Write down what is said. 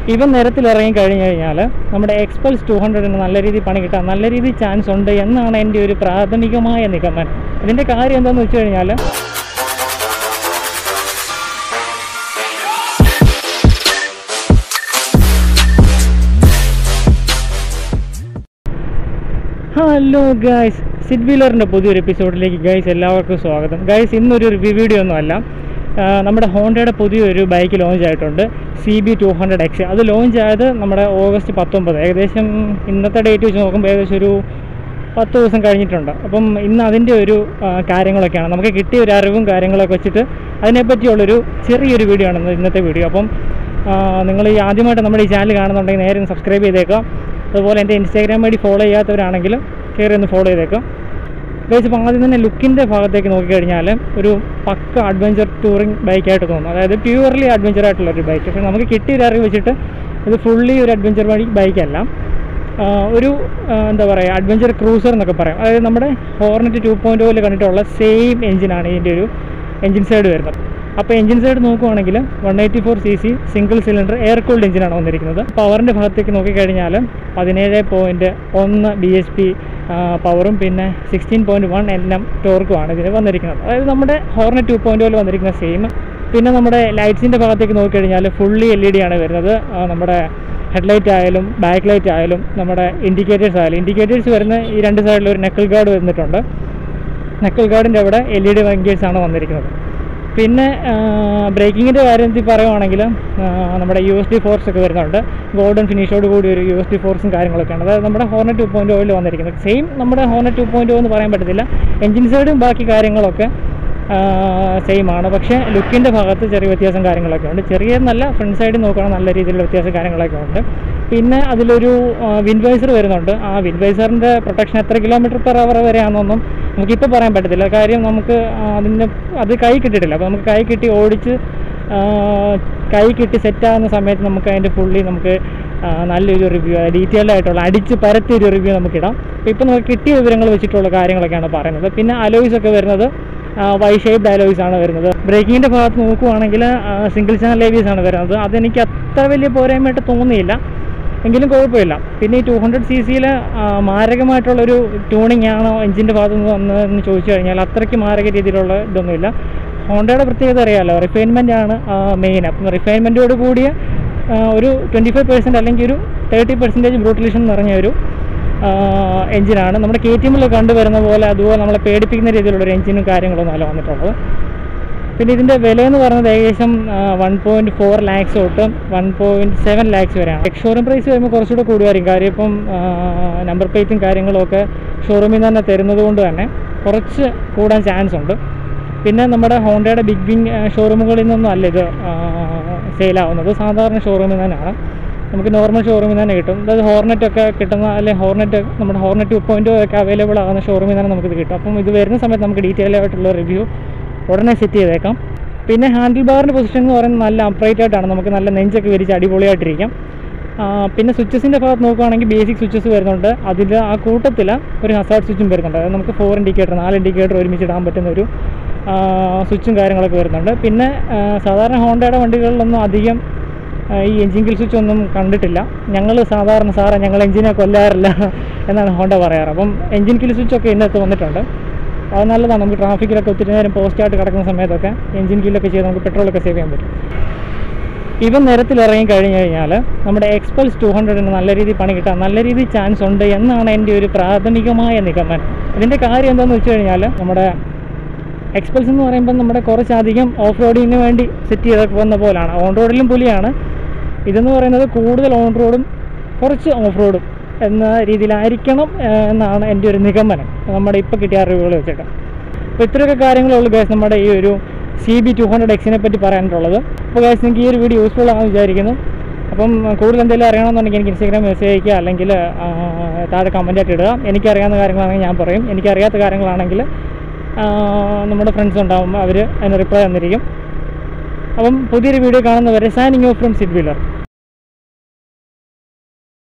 ഇവൻ നിരത്തിൽ ഇറങ്ങി കഴിഞ്ഞു കഴിഞ്ഞാൽ നമ്മുടെ എക്സ്പൾസ് ടു ഹൺഡ്രഡിന് നല്ല രീതിയിൽ പണി കിട്ടാൻ നല്ല രീതിയിൽ ചാൻസ് ഉണ്ട് എന്നാണ് എൻ്റെ ഒരു പ്രാഥമികമായ നിഗമനം ഇതിൻ്റെ കാര്യം എന്താണെന്ന് വെച്ച് കഴിഞ്ഞാൽ ഹലോ ഗൈസ് സിഡ് വീലറിൻ്റെ പുതിയൊരു എപ്പിസോഡിലേക്ക് ഗൈസ് എല്ലാവർക്കും സ്വാഗതം ഗൈസ് ഇന്നൊരു റിവ്യൂ വീഡിയോ ഒന്നുമല്ല ആ, നമ്മുടെ ഹോണ്ടയുടെ പുതിയൊരു ബൈക്ക് ലോഞ്ച് ആയിട്ടുണ്ട് C B two hundred X അത് ലോഞ്ച് ആയത് നമ്മുടെ ഓഗസ്റ്റ് പത്തൊമ്പത് ഏകദേശം ഇന്നത്തെ ഡേറ്റ് വെച്ച് നോക്കുമ്പോൾ ഏകദേശം ഒരു പത്ത് ദിവസം കഴിഞ്ഞിട്ടുണ്ട് അപ്പം ഇന്ന് അതിൻ്റെ ഒരു ആ, കാര്യങ്ങളൊക്കെയാണ് നമുക്ക് കിട്ടിയ ഒരു അറിവും കാര്യങ്ങളൊക്കെ വെച്ചിട്ട് അതിനെപ്പറ്റിയുള്ളൊരു ചെറിയൊരു വീഡിയോ ആണ് ഇന്ന് ഇന്നത്തെ വീഡിയോ അപ്പം നിങ്ങൾ ഈ ആദ്യമായിട്ട് നമ്മുടെ ഈ ചാനൽ കാണുന്നുണ്ടെങ്കിൽ നേരെ ഒന്ന് സബ്സ്ക്രൈബ് ചെയ്തേക്കാം അതുപോലെ എൻ്റെ ഇൻസ്റ്റാഗ്രാം വഴി ഫോളോ ചെയ്യാത്തവരാണെങ്കിൽ കയറി ഒന്ന് ഫോളോ ചെയ്തേക്കാം ഗൈസ് ഇപ്പോൾ ആദ്യം തന്നെ ലുക്കിൻ്റെ ഭാഗത്തേക്ക് നോക്കിക്കഴിഞ്ഞാൽ ഒരു പക്ക അഡ്വഞ്ചർ ടൂറിംഗ് ബൈക്കായിട്ട് തോന്നും അതായത് പ്യൂർലി അഡ്വഞ്ചർ ആയിട്ടുള്ള ഒരു ബൈക്ക് പക്ഷേ നമുക്ക് കിട്ടിയ ഒരു അറിവ് വെച്ചിട്ട് ഇത് ഫുള്ളി ഒരു അഡ്വഞ്ചർ ബൈക്ക് ബൈക്കല്ല ആ, ഒരു ആ, എന്താ പറയുക അഡ്വഞ്ചർ ക്രൂസർ എന്നൊക്കെ പറയാം അതായത് നമ്മുടെ ഹോർണറ്റ് ടു പോയിൻറ്റ് ഓയിൽ കണ്ടിട്ടുള്ള സെയിം എഞ്ചിനാണ് ഇതിൻ്റെ ഒരു എഞ്ചിൻ സൈഡ് വരുന്നത് അപ്പോൾ എഞ്ചിൻ സൈഡ് നോക്കുവാണെങ്കിൽ one eighty four C C single cylinder air cooled എഞ്ചിനാണ് വന്നിരിക്കുന്നത് പവറിൻ്റെ ഭാഗത്തേക്ക് നോക്കിക്കഴിഞ്ഞാൽ പതിനേഴ് പോയിൻറ്റ് ഒന്ന് ബി എച്ച് പി പവറും പിന്നെ sixteen point one N M ടോർക്കുമാണ് ഇതിന് വന്നിരിക്കുന്നത് അതായത് നമ്മുടെ ഹോർണറ്റ് ടു പോയിൻറ്റ് ഓയിൽ വന്നിരിക്കുന്ന സെയിം പിന്നെ നമ്മുടെ ലൈറ്റ്സിൻ്റെ ഭാഗത്തേക്ക് നോക്കിക്കഴിഞ്ഞാൽ ഫുള്ളി എൽ ഇ ഡി ആണ് വരുന്നത് ആ, നമ്മുടെ ഹെഡ്ലൈറ്റ് ആയാലും ബാക്ക് ലൈറ്റ് ആയാലും നമ്മുടെ ഇൻഡിക്കേറ്റേഴ്സ് ആയാലും ഇൻഡിക്കേറ്റേഴ്സ് വരുന്ന ഈ രണ്ട് സൈഡിൽ ഒരു നെക്കിൾ ഗാർഡ് വന്നിട്ടുണ്ട് നെക്കിൾ ഗാർഡിൻ്റെ അവിടെ എൽ ഇ ഡി ആണ് വന്നിരിക്കുന്നത് പിന്നെ ബ്രേക്കിങ്ങിൻ്റെ കാര്യത്തിൽ പറയുവാണെങ്കിൽ ആ, നമ്മുടെ യു എസ് ഡി ഫോർസ് ഒക്കെ വരുന്നുണ്ട് ഗോൾഡൻ ഫിനിഷോട് കൂടി ഒരു യു എസ് ഡി ഫോർസും കാര്യങ്ങളൊക്കെയാണ് അതായത് നമ്മുടെ ഹോർണറ്റ് ടു പോയിൻറ്റ് ഓയിൽ വന്നിരിക്കുന്നത് സെയിം നമ്മുടെ ഹോർണറ്റ് ടു പോയിൻറ്റ് എന്ന് പറയാൻ പറ്റത്തില്ല എഞ്ചിൻ സൈഡും ബാക്കി കാര്യങ്ങളൊക്കെ സെയിം ആണ് പക്ഷേ ലുക്കിൻ്റെ ഭാഗത്ത് ചെറിയ വ്യത്യാസം കാര്യങ്ങളൊക്കെ ഉണ്ട് ചെറിയ നല്ല ഫ്രണ്ട് സൈഡിൽ നോക്കുകയാണെങ്കിൽ നല്ല രീതിയിലുള്ള വ്യത്യാസം കാര്യങ്ങളൊക്കെ ഉണ്ട് പിന്നെ അതിലൊരു വിൻവൈസർ വരുന്നുണ്ട് ആ വിൻവൈസറിൻ്റെ പ്രൊട്ടക്ഷൻ എത്ര കിലോമീറ്റർ പെർ അവർ വരെയാണെന്നൊന്നും നമുക്കിപ്പോൾ പറയാൻ പറ്റത്തില്ല കാര്യം നമുക്ക് ആ, അതിൻ്റെ അത് കൈ കിട്ടിയിട്ടില്ല അപ്പോൾ നമുക്ക് കൈ കിട്ടി ഓടിച്ച് ആ, കൈ കിട്ടി സെറ്റാകുന്ന സമയത്ത് നമുക്ക് അതിൻ്റെ ഫുള്ളി നമുക്ക് ആ, നല്ലൊരു റിവ്യൂ ഡീറ്റെയിൽഡ് ആയിട്ടുള്ള അടിച്ച് പരത്തിയൊരു റിവ്യൂ നമുക്കിടാം അപ്പോൾ ഇപ്പോൾ നമുക്ക് കിട്ടിയ വിവരങ്ങൾ വെച്ചിട്ടുള്ള കാര്യങ്ങളൊക്കെയാണ് പറയുന്നത് പിന്നെ അലോയ്സ് ഒക്കെ വരുന്നത് വൈ ഷേപ്ഡ് അലോയ്സ് ആണ് വരുന്നത് ബ്രേക്കിങ്ങിൻ്റെ ഭാഗത്ത് നോക്കുവാണെങ്കിൽ സിംഗിൾ ചാനൽ ഏവിയസ് ആണ് വരുന്നത് അതെനിക്ക് അത്ര വലിയ പോരായ്മയായിട്ട് തോന്നിയില്ല എങ്കിലും കുഴപ്പമില്ല പിന്നെ ഈ ടു ഹൺഡ്രഡ് സി സിയിൽ മാരകമായിട്ടുള്ളൊരു ട്യൂണിങ് ആണോ എഞ്ചിൻ്റെ ഭാഗത്ത് നിന്ന് വന്നതെന്ന് ചോദിച്ചു കഴിഞ്ഞാൽ അത്രയ്ക്ക് മാരക രീതിയിലുള്ള ഇതൊന്നുമില്ല ഹോണ്ടയുടെ പ്രത്യേകത അറിയാമല്ലോ റിഫൈൻമെൻ്റ് ആണ് മെയിൻ അപ്പം റിഫൈൻമെൻറ്റോട് കൂടിയ ആ, ഒരു ട്വൻറ്റി ഫൈവ് പെർസെൻറ്റ് അല്ലെങ്കിൽ ഒരു തേർട്ടി പെർസെൻറ്റേജ് ബ്രൂട്ടിലേഷൻ നിറഞ്ഞ ഒരു എഞ്ചിനാണ് നമ്മുടെ കെ ടി എമ്മിൽ കണ്ടുവരുന്ന പോലെ അതുപോലെ നമ്മളെ പേടിപ്പിക്കുന്ന രീതിയിലുള്ള ഒരു എഞ്ചിനും കാര്യങ്ങളൊന്നും അല്ല വന്നിട്ടുള്ളത് പിന്നെ ഇതിൻ്റെ വില എന്ന് പറയുന്നത് ഏകദേശം വൺ പോയിൻറ്റ് ഫോർ ലാക്സ് തൊട്ട് വൺ പോയിൻറ്റ് സെവൻ ലാക്സ് വരെയാണ് എക്സ്ഷോറൂം പ്രൈസ് വരുമ്പോൾ കുറച്ചുകൂടെ കൂടുമായിരിക്കും കാര്യം ഇപ്പം നമ്പർ പ്ലേറ്റും കാര്യങ്ങളും ഒക്കെ ഷോറൂമിൽ നിന്ന് തന്നെ തരുന്നത് കൊണ്ട് തന്നെ കുറച്ച് കൂടാൻ ചാൻസ് ഉണ്ട് പിന്നെ നമ്മുടെ ഹോണ്ടയുടെ ബിഗ് വിങ് ഷോറൂമുകളിൽ നിന്നൊന്നും അല്ല ഇത് സെയിലാവുന്നത് സാധാരണ ഷോറൂമിൽ തന്നെയാണ് നമുക്ക് നോർമൽ ഷോറൂമിൽ തന്നെ കിട്ടും അതായത് ഹോർനെറ്റ് ഒക്കെ കിട്ടുന്ന അല്ലെങ്കിൽ ഹോർനെറ്റ് നമ്മുടെ ഹോർനെറ്റ് ടു പോയിൻറ്റ് ഒക്കെ അവൈലബിൾ ആകുന്ന ഷോറൂമിൽ തന്നെ നമുക്കിത് കിട്ടും അപ്പം ഇത് വരുന്ന സമയത്ത് നമുക്ക് ഡീറ്റെയിൽ ആയിട്ടുള്ള റിവ്യൂ ഉടനെ സെറ്റ് ചെയ്തേക്കാം പിന്നെ ഹാൻഡിൽ ബാറിൻ്റെ പൊസിഷൻ എന്ന് പറയുന്നത് നല്ല അപ്രൈറ്റ് ആയിട്ടാണ് നമുക്ക് നല്ല നെഞ്ചൊക്കെ വിരിച്ച് അടിപൊളിയായിട്ടിരിക്കാം ആ, പിന്നെ സ്വിച്ചസിൻ്റെ ഭാഗത്ത് നോക്കുകയാണെങ്കിൽ ബേസിക് സ്വിച്ചസ് വരുന്നുണ്ട് അതിൽ ആ കൂട്ടത്തിൽ ഒരു ഹസാർഡ് സ്വിച്ചും വരുന്നുണ്ട് അതായത് നമുക്ക് ഫോർ ഇൻഡിക്കേറ്റർ നാല് ഇൻഡിക്കേറ്റർ ഒരുമിച്ച് ഇടാൻ പറ്റുന്ന ഒരു ആ, സ്വിച്ചും കാര്യങ്ങളൊക്കെ വരുന്നുണ്ട് പിന്നെ ആ, സാധാരണ ഹോണ്ടയുടെ വണ്ടികളിലൊന്നും അധികം ആ, ഈ എഞ്ചിൻ കിൽ സ്വിച്ച് ഒന്നും കണ്ടിട്ടില്ല ഞങ്ങൾ സാധാരണ സാറേ ഞങ്ങൾ എഞ്ചിനെ കൊല്ലാറില്ല എന്നാണ് ഹോണ്ട പറയാറ് അപ്പം എഞ്ചിൻ കിൽ സ്വിച്ച് ഒക്കെ ഇന്നത്തെ വന്നിട്ടുണ്ട് അത് നല്ലതാണ് നമുക്ക് ട്രാഫിക്കിലൊക്കെ ഒത്തിരി നേരം പോസ്റ്റായിട്ട് കിടക്കുന്ന സമയത്തൊക്കെ എഞ്ചിൻ കില്ലൊക്കെ ചെയ്ത് നമുക്ക് പെട്രോളൊക്കെ സേവ് ചെയ്യാൻ പറ്റും ഇവൻ നിരത്തിൽ ഇറങ്ങി കഴിഞ്ഞു കഴിഞ്ഞാൽ നമ്മുടെ എക്സ്പൾസ് ടു ഹൺഡ്രഡിന് നല്ല രീതിയിൽ പണി കിട്ടാൻ നല്ല രീതിയിൽ ചാൻസ് ഉണ്ട് എന്നാണ് എൻ്റെ ഒരു പ്രാഥമികമായ നിഗമനം ഇതിൻ്റെ കാര്യം എന്താണെന്ന് വെച്ച് കഴിഞ്ഞാൽ നമ്മുടെ എക്സ്പൾസ് എന്ന് പറയുമ്പോൾ നമ്മുടെ കുറച്ചധികം ഓഫ് റോഡിങ്ങിന് വേണ്ടി സെറ്റ് ചെയ്തൊക്കെ വന്ന പോലാണ് ഓൺ റോഡിലും പുലിയാണ് ഇതെന്ന് പറയുന്നത് കൂടുതൽ ഓൺ റോഡും കുറച്ച് ഓഫ് റോഡും എന്ന രീതിയിലായിരിക്കണം ഏഹ്, എന്നാണ് എൻ്റെ ഒരു നിഗമനം നമ്മുടെ ഇപ്പോൾ കിട്ടിയ അറിവുകൾ വെച്ചിട്ട് അപ്പോൾ ഇത്രയൊക്കെ കാര്യങ്ങളുള്ളൂ ഗൈസ് നമ്മുടെ ഈ ഒരു സി ബി ടു ഹൺഡ്രഡ് എക്സിനെ പറ്റി പറയാനുള്ളത് അപ്പോൾ ഗൈസ് നിങ്ങൾക്ക് ഈ ഒരു വീഡിയോ യൂസ്ഫുൾ ആണെന്ന് വിചാരിക്കുന്നു അപ്പം കൂടുതൽ എന്തെങ്കിലും അറിയണമെന്നുണ്ടെങ്കിൽ എനിക്ക് ഇൻസ്റ്റാഗ്രാം മെസ്സേജ് അയക്കുക അല്ലെങ്കിൽ ആ, താഴെ കമൻ്റ് ആയിട്ട് ഇടുക എനിക്കറിയാവുന്ന കാര്യങ്ങളാണെങ്കിൽ ഞാൻ പറയും എനിക്കറിയാത്ത കാര്യങ്ങളാണെങ്കിൽ ആ, നമ്മുടെ ഫ്രണ്ട്സ് ഉണ്ടാവും അവർ അതിന് റിപ്ലൈ തന്നിരിക്കും അപ്പം പുതിയൊരു വീഡിയോ കാണുന്നവരെ signing off from Sid wheeler